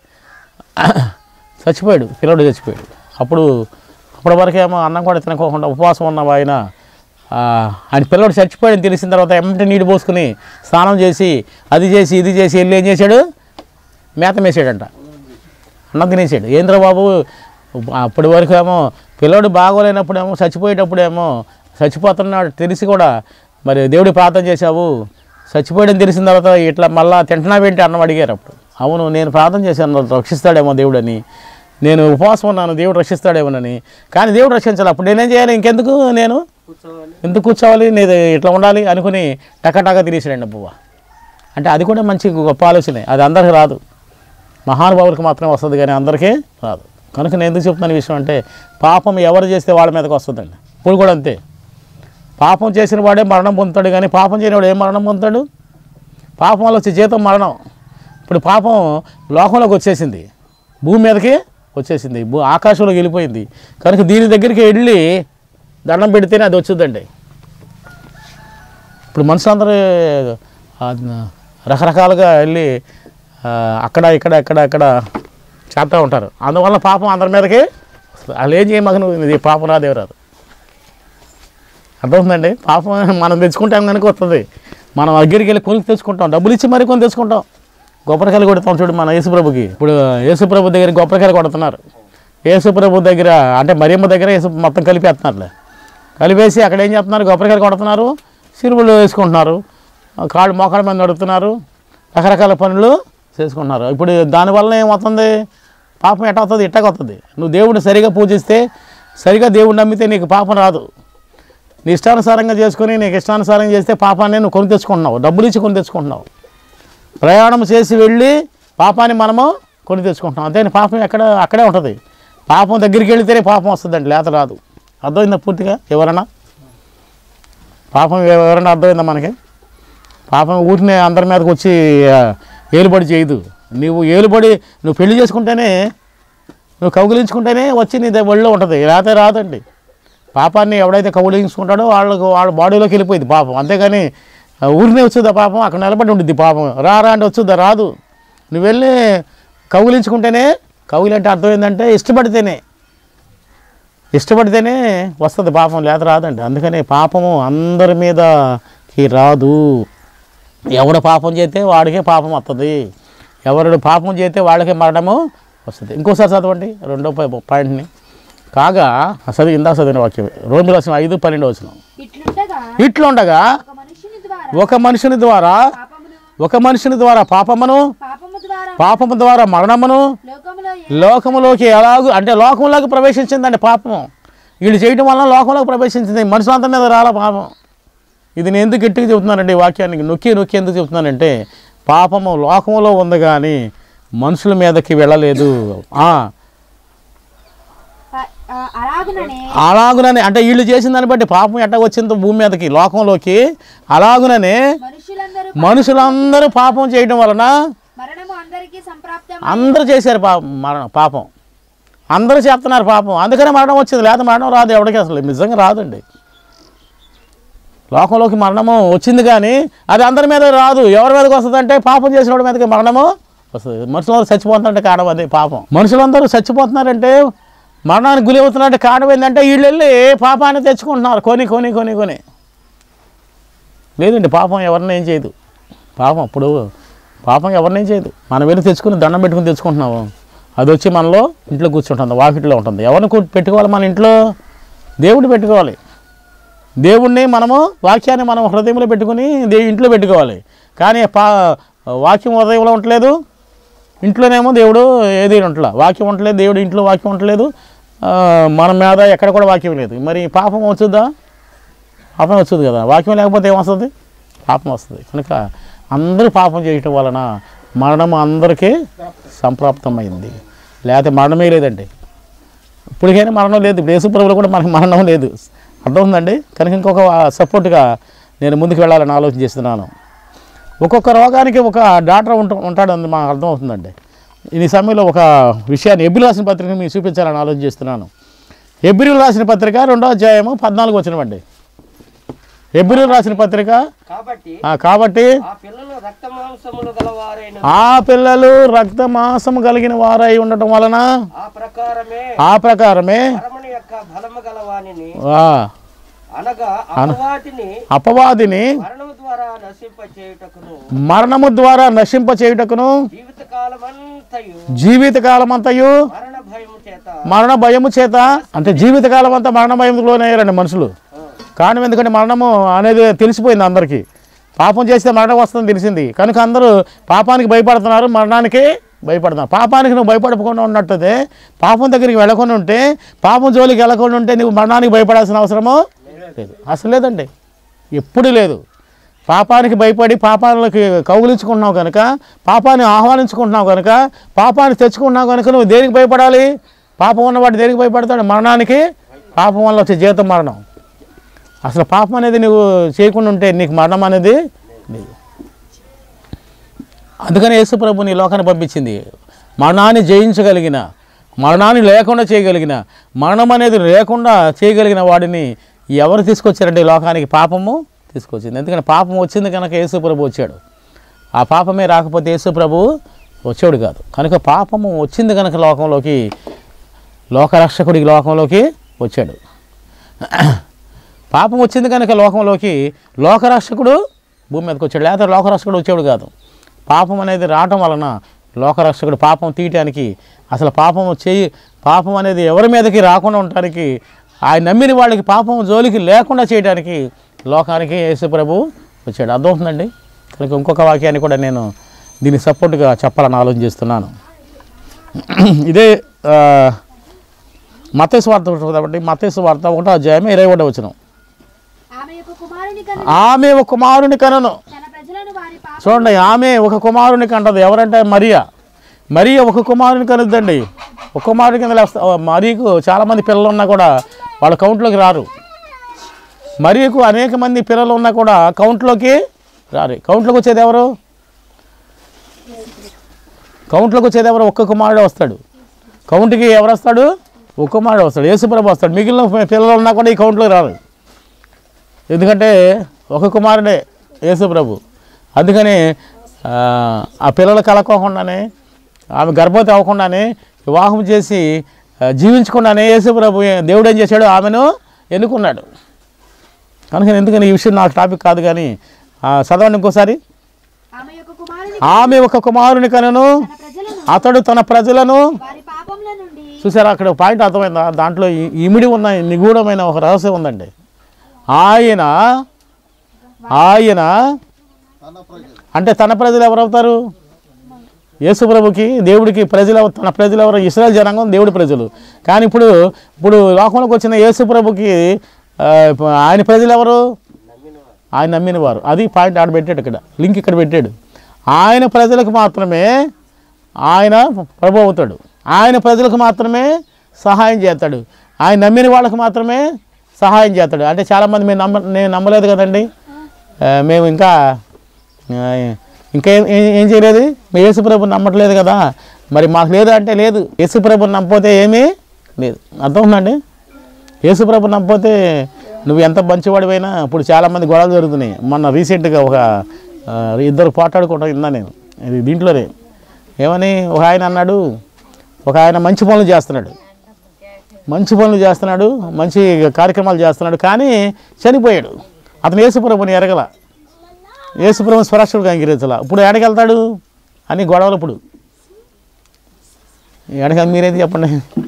S1: చచ్చిపోయాడు పిల్లడు చచ్చిపోయాడు అప్పుడు అప్పటి వరకేమో అన్నం కూడా తినకోకుండా ఉపవాసం ఉన్న ఆయన ఆ, ఆయన పిల్లడు చచ్చిపోయాడని తెలిసిన తర్వాత ఎమ్మటి నీళ్ళు పోసుకుని స్నానం చేసి అది చేసి ఇది చేసి వెళ్ళి ఏం చేశాడు మేత మేసాడంట అన్నం తినేసాడు ఏంద్ర బాబు అప్పటి వరకు ఏమో పిల్లోడు బాగోలేనప్పుడేమో చచ్చిపోయేటప్పుడేమో చచ్చిపోతున్నాడు తెలిసి కూడా మరి దేవుడి ప్రార్థన చేశావు చచ్చిపోయాడని తెలిసిన తర్వాత ఇట్లా మళ్ళా తింటున్నావేంటి అన్నం అడిగారు అప్పుడు అవును నేను ప్రార్థన చేశాను రక్షిస్తాడేమో దేవుడని నేను ఉపవాసం ఉన్నాను దేవుడు రక్షిస్తాడేమోనని కానీ దేవుడు రక్షించాలి అప్పుడు నేనేం చేయాలి ఇంకెందుకు నేను
S3: కూర్చోవాలి
S1: ఎందుకు కూర్చోవాలి నేను ఇట్లా ఉండాలి అనుకుని టకటక తినేసాడండి పువ్వ అంటే అది కూడా మంచి గొప్ప ఆలోచనే అది అందరికి రాదు మహానుభావులకు మాత్రమే వస్తుంది కానీ అందరికీ రాదు కనుక నేను ఎందుకు చెప్తున్నాను ఈ విషయం అంటే పాపం ఎవరు చేస్తే వాళ్ళ మీదకి వస్తుందండి ఇప్పుడు కూడా అంతే పాపం చేసిన వాడే మరణం పొందుతాడు కానీ పాపం చేయనివాడు ఏం మరణం పొందుతాడు పాపం వల్ల వచ్చే జీతం మరణం ఇప్పుడు పాపం లోకంలోకి వచ్చేసింది భూమి మీదకి వచ్చేసింది భూ ఆకాశంలోకి వెళ్ళిపోయింది కనుక దీని దగ్గరికి వెళ్ళి దండం పెడితేనే అది వచ్చుద్దండి ఇప్పుడు మనుషులందరూ ఆ, రకరకాలుగా వెళ్ళి ఆ, అక్కడ ఇక్కడ ఇక్కడ ఇక్కడ చేస్తూ ఉంటారు అందువల్ల పాపం అందరి మీదకి వస్తుంది. వాళ్ళు ఏం చేయమగను ఇది పాపం రాదేవి రాదు అర్థమవుతుందండి పాపం మనం తెచ్చుకుంటాం కనుక వస్తుంది మనం దగ్గరికి వెళ్ళి కొని తెచ్చుకుంటాం డబ్బులు ఇచ్చి మరీ కొని తెచ్చుకుంటాం గొప్పరికాయలు కొడతాం చూడు మన యేసుప్రభుకి ఇప్పుడు యేసుప్రభు దగ్గర గొప్పరికాయలు కొడుతున్నారు యేసుప్రభు దగ్గర అంటే మరియమ్మ దగ్గర యేసు మొత్తం కలిపేస్తున్నారులే కలిపేసి అక్కడ ఏం చేస్తున్నారు గొప్పరికాయలు కొడుతున్నారు సిరువులు వేసుకుంటున్నారు కాళ్ళు మోకాళ్ళ మీద నడుపుతున్నారు రకరకాల పనులు చేసుకుంటున్నారు ఇప్పుడు దానివల్ల ఏమవుతుంది పాపం ఎట్ట అవుతుంది ఇట్టగా వస్తుంది నువ్వు దేవుడిని సరిగా పూజిస్తే సరిగా దేవుడు నమ్మితే నీకు పాపం రాదు నీ ఇష్టానుసారంగా చేసుకొని నీకు ఇష్టానుసారంగా చేస్తే పాపాన్ని నువ్వు కొని తెచ్చుకుంటున్నావు డబ్బులు ఇచ్చి కొని తెచ్చుకుంటున్నావు ప్రయాణం చేసి వెళ్ళి పాపాన్ని మనము కొని తెచ్చుకుంటున్నాం అంతే పాపం ఎక్కడ అక్కడే ఉంటుంది పాపం దగ్గరికి వెళితేనే పాపం వస్తుందండి లేత రాదు అర్థమైందా పూర్తిగా ఎవరన్నా పాపం ఎవరైనా అర్థమైందా మనకి పాపం ఊరిని అందరి మీదకి వచ్చి ఆ, ఏలుబడి చేయదు నువ్వు ఏలుబడి నువ్వు పెళ్లి చేసుకుంటేనే నువ్వు కౌగిలించుకుంటేనే వచ్చి నీ ద- ఒళ్ళో ఉంటుంది లేకపోతే రాదండి పాపాన్ని ఎవడైతే కౌగిలించుకుంటాడో వాళ్ళకు వాళ్ళ బాడీలోకి వెళ్ళిపోయింది పాపం అంతేగాని ఆ, ఊరినే వచ్చుద్దా పాపం అక్కడ నిలబడి ఉంటుంది పాపం రా రా అంటే వచ్చుద్దా రాదు నువ్వు వెళ్ళి కౌగిలించుకుంటేనే కౌగిలి అంటే అర్థం ఏంటంటే ఇష్టపడితేనే ఇష్టపడితేనే వస్తుంది పాపం లేత రాదండి అందుకని పాపము అందరి మీదకి రాదు ఎవడు పాపం చేస్తే వాడికే పాపం వస్తుంది ఎవరు పాపం చేస్తే వాళ్ళకే మరణము వస్తుంది ఇంకోసారి చదవండి రెండో పా- పాయింట్ని కాగా చదివి ఇందా చదివిన వాక్యం రెండు రాసిన ఐదు పన్నెండు వచ్చిన
S2: ఇట్లుండగా
S1: ఇట్లుండగా
S2: ఒక మనుషుని ద్వారా
S1: ఒక మనుషుని ద్వారా
S2: పాపమును
S1: ఒక మనుషుని ద్వారా పాపమును
S2: పాపము ద్వారా
S1: పాపము ద్వారా మరణమును
S2: లోకములో
S1: లోకములోకి ఎలాగూ అంటే లోకంలోకి ప్రవేశించిందండి పాపం వీళ్ళు చేయటం వల్ల లోకంలోకి ప్రవేశించింది మనుషులంతా మీద రాల పాపం ఇది నేను ఎందుకు గట్టిగా చెబుతున్నానండి ఈ వాక్యానికి నొక్కి నొక్కి ఎందుకు చెబుతున్నానంటే పాపము లోకంలో ఉంది కానీ మనుషుల మీదకి వెళ్ళలేదు ఆ,
S2: ఆ, ఆ, అలాగుననే
S1: అలాగుననే అంటే వీళ్ళు చేసిన దాన్ని బట్టి పాపం ఎట్ట వచ్చిందో భూమి మీదకి లోకంలోకి అలాగుననే
S2: మనుషులందరూ
S1: మనుషులందరూ పాపం చేయడం వలన
S2: మరణము అందరికీ సంప్రాప్తం
S1: అందరూ చేశారు పాపం మరణం పాపం అందరూ చేస్తున్నారు పాపం అందుకనే మరణం వచ్చింది లేదా మరణం రాదు ఎవరికి అసలు నిజంగా రాదండి లోకంలోకి మరణము వచ్చింది కానీ అది అందరి మీద రాదు ఎవరి మీదకి వస్తుందంటే పాపం చేసిన వాడి మీదకి మరణము వస్తుంది మనుషులందరూ చచ్చిపోతున్నారంటే కారణం అదే పాపం మనుషులందరూ చచ్చిపోతున్నారంటే మరణానికి గురి అవుతున్నారంటే కారణం ఏంటంటే వీళ్ళు వెళ్ళి పాపాన్ని తెచ్చుకుంటున్నారు కొని కొని కొని కొని లేదండి పాపం ఎవరిని ఏం చేయదు పాపం ఇప్పుడు పాపం ఎవరిని ఏం చేయదు మనం వెళ్ళి తెచ్చుకుని దండం పెట్టుకుని తెచ్చుకుంటున్నాము అది వచ్చి మనలో ఇంట్లో కూర్చుంటుంది వాకిట్లో ఉంటుంది ఎవరిని కూ- పెట్టుకోవాలి మన ఇంట్లో దేవుడు పెట్టుకోవాలి దేవుణ్ణి మనము వాక్యాన్ని మనం హృదయంలో పెట్టుకుని దే ఇంట్లో పెట్టుకోవాలి కానీ పా వాక్యం హృదయంలో ఉండలేదు ఇంట్లోనేమో దేవుడు ఏది ఉండట్లా వాక్యం ఉండలేదు దేవుడు ఇంట్లో వాక్యం ఉండలేదు ఆ, మన మీద ఎక్కడ కూడా వాక్యం లేదు మరి పాపం వచ్చుద్దా పాపం వస్తుంది కదా వాక్యం లేకపోతే ఏమొస్తుంది పాపం వస్తుంది కనుక అందరూ పాపం చేయటం వలన మరణం అందరికీ సంప్రాప్తమైంది లేకపోతే మరణమే లేదండి ఇప్పటికైనా మరణం లేదు ఇప్పుడు యేసుప్రభులో కూడా మనకి మరణం లేదు అర్థమవుతుందండి కనుక ఇంకొక సపోర్ట్గా నేను ముందుకు వెళ్ళాలని ఆలోచన చేస్తున్నాను ఒక్కొక్క రోగానికి ఒక డాక్టర్ ఉంట ఉంటాడని మాకు అర్థమవుతుందండి ఈ సమయంలో ఒక విషయాన్ని ఎబ్రిల్ రాసిన పత్రిక మీకు చూపించాలని ఆలోచన చేస్తున్నాను ఎబ్రిల్ రాసిన పత్రిక రెండో అధ్యాయము పద్నాలుగు వచ్చినవండి ఎబ్రిల్ రాసిన పత్రిక
S3: కాబట్టి
S1: ఆ, కాబట్టి
S3: ఆ పిల్లలు రక్త మాంసములు గలవారైన
S1: ఆ పిల్లలు రక్త మాంసము కలిగిన వారై ఉండటం వలన
S3: ఆ ప్రకారమే
S1: ఆ ప్రకారమే
S3: పరమని యొక్క బలము గలవానిని
S1: ఆ,
S3: అనగా అపవాదిని
S1: అపవాదిని
S3: మరణము ద్వారా నశింప చేయుటకును
S1: మరణము ద్వారా నశింప చేయుటకును
S3: జీవిత కాలమంతయు
S1: జీవితకాలమంతయు
S3: మరణ భయము చేత
S1: మరణ భయము చేత అంటే జీవితకాలం అంతా మరణ భయంలోనే అయ్యారండి మనుషులు కారణం ఎందుకంటే మరణము అనేది తెలిసిపోయింది అందరికీ పాపం చేస్తే మరణం వస్తుందని తెలిసింది కనుక అందరూ పాపానికి భయపడుతున్నారు మరణానికి భయపడుతున్నారు పాపానికి నువ్వు భయపడకుండా ఉన్నట్టయితే పాపం దగ్గరికి వెళ్ళకుండా ఉంటే పాపం జోలికి వెళ్ళకుండా ఉంటే నువ్వు మరణానికి భయపడాల్సిన అవసరము లేదు అసలు లేదండి ఎప్పుడు లేదు పాపానికి భయపడి పాపాలకి కౌగులించుకుంటున్నావు కనుక పాపాన్ని ఆహ్వానించుకుంటున్నావు కనుక పాపాన్ని తెచ్చుకుంటున్నావు కనుక నువ్వు దేనికి భయపడాలి పాపం ఉన్నవాడు దేనికి భయపడతాడు మరణానికి పాపం వల్ల వచ్చే జీవితం మరణం అసలు పాపం అనేది నువ్వు చేయకుండా ఉంటే నీకు మరణం అనేది లేదు అందుకని యేసుప్రభు నీ లోకాన్ని పంపించింది మరణాన్ని జయించగలిగిన మరణాన్ని లేకుండా చేయగలిగిన మరణం అనేది లేకుండా చేయగలిగిన వాడిని ఎవరు తీసుకొచ్చారంటే ఈ లోకానికి పాపము తీసుకొచ్చింది ఎందుకంటే పాపం వచ్చింది కనుక యేసుప్రభు వచ్చాడు ఆ పాపమే రాకపోతే యేసుప్రభు వచ్చాడు కాదు కనుక పాపము వచ్చింది కనుక లోకంలోకి లోకరక్షకుడికి లోకంలోకి వచ్చాడు పాపం వచ్చింది కనుక లోకంలోకి లోకరక్షకుడు భూమి మీదకి వచ్చాడు లేకపోతే లోకరక్షకుడు వచ్చాడు కాదు పాపం అనేది రావటం వలన లోకరక్షకుడు పాపం తీయటానికి అసలు పాపం చేయి పాపం అనేది ఎవరి మీదకి రాకుండా ఉండటానికి ఆయన నమ్మిన వాళ్ళకి పాపం జోలికి లేకుండా చేయడానికి లోకానికి యేసు ప్రభు వచ్చాడు అర్థమవుతుందండి కనుక ఇంకొక వాక్యాన్ని కూడా నేను దీనికి సపోర్ట్గా చెప్పాలని ఆలోచన చేస్తున్నాను ఇదే ఆ, మతేసు వార్త కాబట్టి మతేసు వార్త ఒకటో అధ్యాయం ఇరవై ఒకటో వచ్చిన
S2: ఆమె యొక్క కుమారుని కను
S1: ఆమె ఒక కుమారుని కనను
S2: తన ప్రజలను వారి పాప
S1: చూడండి ఆమె ఒక కుమారుని కంటది ఎవరంటే మరియా మరియ ఒక కుమారుని కనుద్దండి ఒక కుమారుని కింద లేస్తా మరియకు చాలామంది పిల్లలు ఉన్నా కూడా వాళ్ళ కౌంట్లోకి రారు మరియకు అనేక మంది పిల్లలు ఉన్నా కూడా కౌంట్లోకి రారు కౌంట్లోకి వచ్చేది ఎవరు కౌంట్లోకి వచ్చేది ఎవరు ఒక్క కుమారుడే వస్తాడు కౌంట్కి ఎవరు వస్తాడు ఒక్క కుమారుడు వస్తాడు యేసుప్రభు వస్తాడు మిగిలిన పిల్లలు ఉన్నా కూడా ఈ కౌంట్లోకి రారు ఎందుకంటే ఒక కుమారుడే యేసు ప్రభు అందుకని ఆ, ఆ పిల్లలు కలకోకుండానే ఆమె గర్భవతి అవ్వకుండానే వివాహం చేసి ఆ, జీవించకుండానే యేసు ప్రభు దేవుడు ఏం చేశాడు ఆమెను ఎన్నుకున్నాడు కనుక ఎందుకని ఈ విషయం నాకు టాపిక్ కాదు కానీ ఆ, చదవండి ఇంకోసారి
S2: ఆమె యొక్క కుమారుని
S1: ఆమె ఒక కుమారుని కనను
S2: తన ప్రజలను
S1: అతడు తన ప్రజలను
S2: వారి పాపముల నుండి
S1: చూసారా అక్కడ పాయింట్ అర్థమైందా దాంట్లో ఈ- ఇమిడి ఉన్న నిగూఢమైన ఒక రహస్యం ఉందండి ఆయన ఆయన అంటే తన ప్రజలు ఎవరవుతారు యేసుప్రభుకి దేవుడికి ప్రజలు ఎవ- తన ప్రజలు ఎవరు ఇస్రాయల్ జనాంగం దేవుడి ప్రజలు కానీ ఇప్పుడు ఇప్పుడు లోకంలోకి వచ్చిన యేసుప్రభుకి ఆ, ఆయన ప్రజలు ఎవరు ఆయన నమ్మిన వారు అది పాయింట్ ఆడ పెట్టాడు ఇక్కడ లింక్ ఇక్కడ పెట్టాడు ఆయన ప్రజలకు మాత్రమే ఆయన ప్రభు అవుతాడు ఆయన ప్రజలకు మాత్రమే సహాయం చేస్తాడు ఆయన నమ్మిన వాళ్ళకి మాత్రమే సహాయం చేస్తాడు అంటే చాలామంది మేము నమ్మ నేను నమ్మలేదు కదండి ఆ, మేము ఇంకా ఆ, ఇంకా ఏం ఏం- ఏం చేయలేదు మీ యేసుప్రభు నమ్మట్లేదు కదా మరి మాకు లేదు అంటే లేదు యేసుప్రభు నమ్మపోతే ఏమీ లేదు అర్థమవుతుందండి యేసుప్రభు నమ్మపోతే నువ్వు ఎంత మంచివాడివైనా ఇప్పుడు చాలామంది గొడవలు జరుగుతున్నాయి మొన్న రీసెంట్గా ఒక ఆ, ఇద్దరు పోటాడుకోవడం విన్నా నేను ఇది దీంట్లోనే ఏమని ఒక ఆయన అన్నాడు ఒక ఆయన మంచి పనులు చేస్తున్నాడు మంచి పనులు చేస్తున్నాడు మంచి కార్యక్రమాలు చేస్తున్నాడు కానీ చనిపోయాడు అతను యేసుప్రభుని ఎరగల యేసుప్రభు స్వరాష్ట్రుడికి అంగీకరించాల ఇప్పుడు ఎక్కడికి వెళ్తాడు అని గొడవలు ఇప్పుడు ఎక్కడికి మీరేది చెప్పండి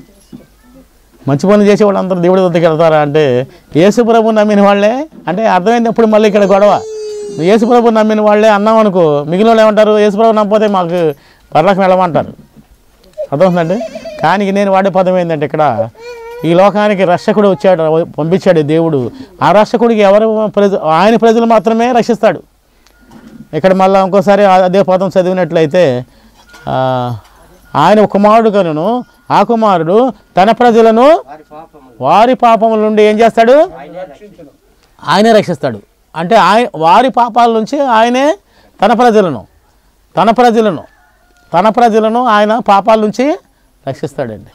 S1: మంచి పనులు చేసే వాళ్ళందరూ దేవుడి వద్దకు వెళ్తారా అంటే యేసుప్రభు నమ్మిన వాళ్ళే అంటే అర్థమైనప్పుడు మళ్ళీ ఇక్కడ గొడవ యేసుప్రభు నమ్మిన వాళ్ళే అన్నాం అనుకో మిగిలిన వాళ్ళు ఏమంటారు యేసుప్రభు నమ్మపోతే మాకు పర్లకు వెళ్ళమంటారు అర్థమవుతుందండి కానీ నేను వాడే పదం ఏంటంటే ఇక్కడ ఈ లోకానికి రక్షకుడు వచ్చాడు పంపించాడు దేవుడు ఆ రక్షకుడికి ఎవరు ప్రజ ఆయన ప్రజలు మాత్రమే రక్షిస్తాడు ఇక్కడ మళ్ళీ ఇంకోసారి అదే పదం చదివినట్లయితే ఆ, ఆయన ఒక కుమారుడు కనును ఆ కుమారుడు తన ప్రజలను
S3: వారి పాపములు
S1: వారి పాపముల నుండి ఏం చేస్తాడు
S3: ఆయనే రక్షించును
S1: ఆయనే రక్షిస్తాడు అంటే ఆయన వారి పాపాల నుంచి ఆయనే తన ప్రజలను తన ప్రజలను తన ప్రజలను ఆయన పాపాల నుంచి రక్షిస్తాడండి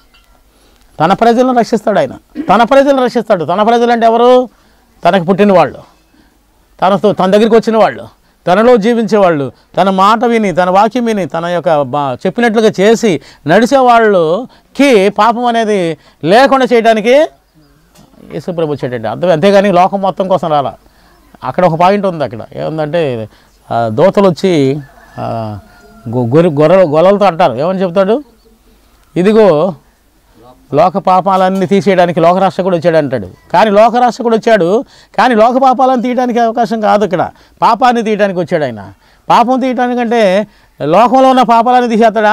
S1: తన ప్రజలను రక్షిస్తాడు ఆయన తన ప్రజలను రక్షిస్తాడు తన ప్రజలు అంటే ఎవరు తనకు పుట్టిన వాళ్ళు తనతో తన దగ్గరికి వచ్చిన వాళ్ళు తనలో జీవించేవాళ్ళు తన మాట విని తన వాక్యం విని తన యొక్క బా- చెప్పినట్లుగా చేసి నడిచే వాళ్ళకి పాపం అనేది లేకుండా చేయడానికి యేసుప్రభు వచ్చాడండి అర్థం అంతేగాని లోకం మొత్తం కోసం రాలా అక్కడ ఒక పాయింట్ ఉంది అక్కడ ఏముందంటే ఆ, దోతలు వచ్చి ఆ, గొ- గొర్రె గొర్రె గొర్రెలతో అంటారు ఏమని చెప్తాడు ఇదిగో లోక పాపాలన్నీ తీసేయడానికి లోకరాష్ట్రకుడు వచ్చాడు అంటాడు కానీ లోకరాష్ట్రకుడు వచ్చాడు కానీ లోక పాపాలను తీయడానికి అవకాశం కాదు ఇక్కడ పాపాన్ని తీయడానికి వచ్చాడు ఆయన పాపం తీయడానికంటే లోకంలో ఉన్న పాపాలని తీసేస్తాడా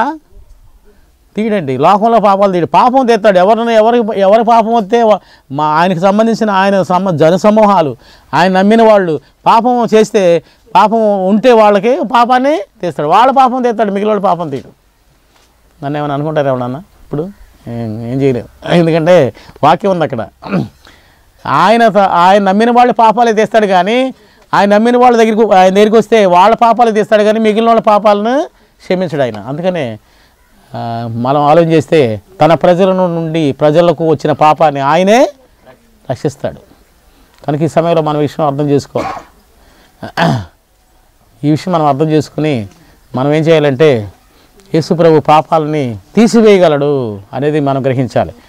S1: తీయడండి లోకంలో పాపాలు తీయడు పాపం తీస్తాడు ఎవరిని ఎవరికి ఎవరి పాపం వస్తే వా- మా ఆయనకు సంబంధించిన ఆయన సమ జన సమూహాలు ఆయన నమ్మిన వాళ్ళు పాపం చేస్తే పాపం ఉంటే వాళ్ళకి పాపాన్ని తీస్తాడు వాళ్ళ పాపం తీస్తాడు మిగిలిన వాళ్ళ పాపం తీయడు నన్ను ఏమైనా అనుకుంటారు ఎవడన్నా ఇప్పుడు ఏం ఏం చేయలేవు ఎందుకంటే వాక్యం ఉంది అక్కడ ఆయన త- ఆయన నమ్మిన వాళ్ళ పాపాలే తీస్తాడు కానీ ఆయన నమ్మిన వాళ్ళ దగ్గరికి ఆయన దగ్గరికి వస్తే వాళ్ళ పాపాలు తీస్తాడు కానీ మిగిలిన వాళ్ళ పాపాలను క్షమించడు ఆయన అందుకనే ఆ, మనం ఆలోచన చేస్తే తన ప్రజల నుండి ప్రజలకు వచ్చిన పాపాన్ని ఆయనే రక్షిస్తాడు కనుక ఈ సమయంలో మనం ఈ విషయం అర్థం చేసుకోవాలి ఈ విషయం మనం అర్థం చేసుకుని మనం ఏం చేయాలంటే యేసుప్రభు పాపాలని తీసివేయగలడు అనేది మనం గ్రహించాలి